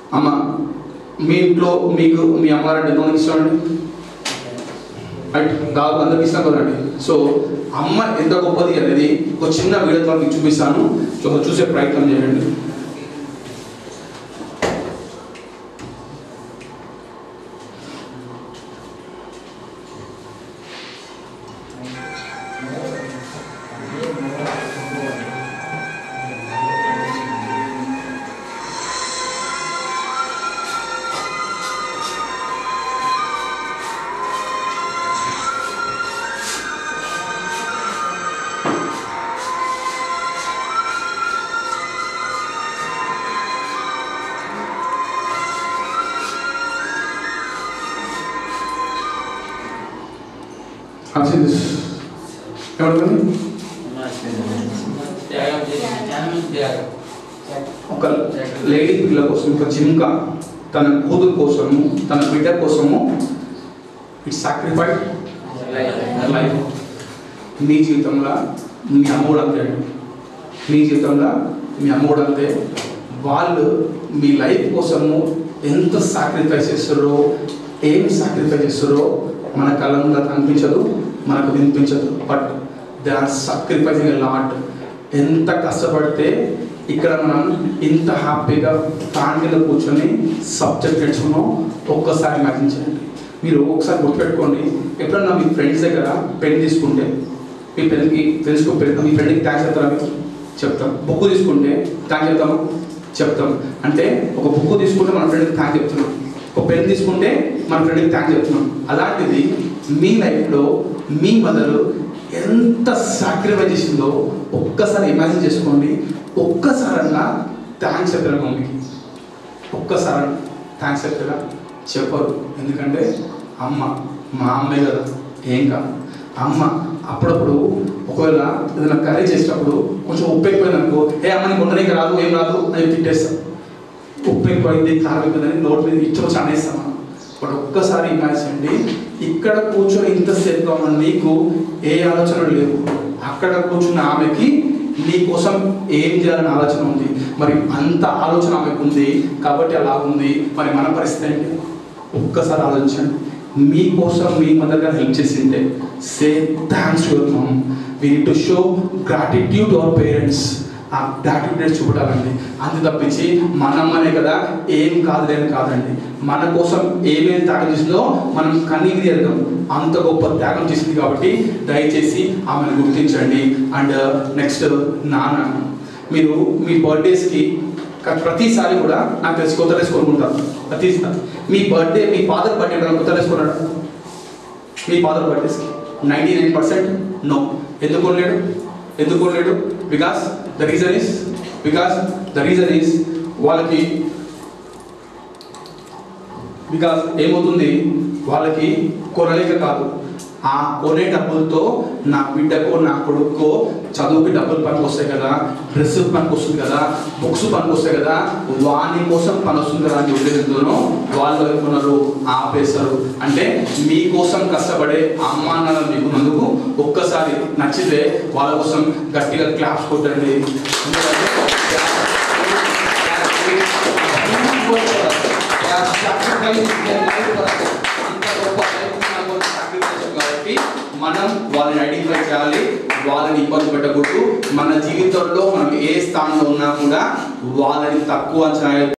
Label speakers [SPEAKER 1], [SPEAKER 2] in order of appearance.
[SPEAKER 1] అమ్మ మీ ఇంట్లో మీకు మీ అమ్మగారంటే ఎంతమందికి ఇష్టం అండి రైట్ దాదాపు అందరికి ఇష్టం కదండి సో అమ్మ ఎంత గొప్పది అనేది ఒక చిన్న వీడియోతో మీకు చూపిస్తాను సో చూసే ప్రయత్నం చేయండి I've this. ఏమంటుంది
[SPEAKER 2] త్యాగం చేసి జ్ఞానం త్యాగం
[SPEAKER 1] ఒక లేడీ పిల్ల కోసం ఒక జింక తన కూతురు కోసము తన బిడ్డ కోసము ఇట్స్ సాక్రిఫైడ్ లైఫ్ నీ జీవితంలో మీ అమ్మోడు అంతే అండి. మీ జీవితంలో మీ అమ్మోడు అంతే వాళ్ళు మీ లైఫ్ కోసము ఎంత సాక్రిఫైస్ చేస్తారో ఏం సాక్రిఫైస్ చేస్తారో మన కళ్ళ ముందు అది అనిపించదు మనకు వినిపించదు but they are sacrificing lot ఎంత కష్టపడితే ఇక్కడ మనం ఇంత హ్యాపీగా ఫ్యాన్ కింద కూర్చొని సబ్జెక్ట్ నేర్చుకున్నాం ఒక్కసారి ఇమాజిన్ చేయండి మీరు ఒకసారి గుర్తుపెట్టుకోండి ఎప్పుడన్నా మీ ఫ్రెండ్స్ దగ్గర పెన్ తీసుకుంటే మీ పెన్కి ఫ్రెండ్స్కి పెన్ మీ ఫ్రెండ్కి థ్యాంక్స్ చెప్తారా మీరు చెప్తాం బుక్ తీసుకుంటే థ్యాంక్స్ చెప్తాము చెప్తాం అంటే ఒక బుక్ తీసుకుంటే మన ఫ్రెండ్కి థ్యాంక్స్ చెప్తున్నాం ఒక పెన్ తీసుకుంటే మన ఫ్రెండ్కి థ్యాంక్స్ చెప్తున్నాం అలాంటిది మీ లైఫ్లో మీ మదర్ ఎంత సాక్రిఫైస్ చేసిందో ఒక్కసారి ఇమాజిన్ చేసుకోండి ఒక్కసారన్నా థ్యాంక్స్ చెప్పారు మమ్మీకి ఒక్కసారి థ్యాంక్స్ చెప్తారా చెప్పరు ఎందుకంటే అమ్మ మా అమ్మే కదా ఏం కాదు అమ్మ అప్పుడప్పుడు ఒకవేళ ఏదైనా కర్రీ చేసేటప్పుడు కొంచెం ఉప్పు ఎక్కువైంది అనుకో ఏ అమ్మ నీకు ఉండడానికి రాదు ఏం రాదు అని తిట్టేస్తాం ఉప్పు ఎక్కువైంది కారం ఎక్కువైందని నోట్ మీద ఇచ్చి వచ్చి అనేస్తాం మనం బట్ ఒక్కసారి ఇమాజిన్ చేయండి ఇక్కడ కూర్చొని ఇంతసేపుగా ఉన్న నీకు ఏ ఆలోచన లేవు అక్కడ కూర్చున్న ఆమెకి నీ కోసం ఏం చేయాలని ఆలోచన ఉంది మరి అంత ఆలోచన ఆమెకు ఉంది కాబట్టి అలా ఉంది మరి మన పరిస్థితి ఏంటి ఒక్కసారి ఆలోచించండి మీకోసం మీ మదర్ గారు హెల్ప్ చేసింటే say thanks to your mum we need to show gratitude our parents ఆ గ్రాటిట్యూడ్ చూపెట్టాలండి అంతే తప్పించి మనమ్మనే కదా ఏం కాదులే అని కాదండి మన కోసం ఏమేమి త్యాగం చేసిందో మనం కన్నీరు ఎరగం అంత గొప్ప త్యాగం చేసింది కాబట్టి దయచేసి ఆమెను గుర్తించండి అండ్ నెక్స్ట్ నాన్న మీరు మీ బర్త్డేస్కి ప్రతిసారి కూడా నాకు తెలిసి కొత్త డ్రెస్ కొనుక్కుంటారు ప్రతిసారి మీ బర్త్డే మీ ఫాదర్ బర్త్డే కూడా కొత్త డ్రెస్ కొన్నాడు మీ ఫాదర్ బర్త్డేస్కి నైంటీ నైన్ పర్సెంట్ నో ఎందుకు కొనలేడు ఎందుకు కొనలేడు because the reason is because the reason is వాళ్ళకి బికాస్ ఏమవుతుంది వాళ్ళకి కొనలేక కాదు ఆ కొనే డబ్బులతో నా బిడ్డకో నా కొడుకో చదువుకి డబ్బులు పనికి వస్తాయి కదా డ్రెస్ పనికి వస్తుంది కదా బుక్స్ పనికి వస్తాయి కదా వాని కోసం పని వస్తుంది కదా అని ఉద్దేశంతోనో వాళ్ళు అనుకున్నారు ఆపేస్తారు అంటే మీకోసం కష్టపడే అమ్మా నాన్న మీకున్నందుకు ఒక్కసారి నచ్చితే వాళ్ళ కోసం గట్టిగా క్లాప్స్ కొట్టండి కాబట్టి మనం వాళ్ళని ఐడెంటిఫై చేయాలి వాళ్ళని ఇబ్బంది పెట్టకూడదు మన జీవితంలో మనం ఏ స్థానంలో ఉన్నా కూడా వాళ్ళని తక్కువ అంచనా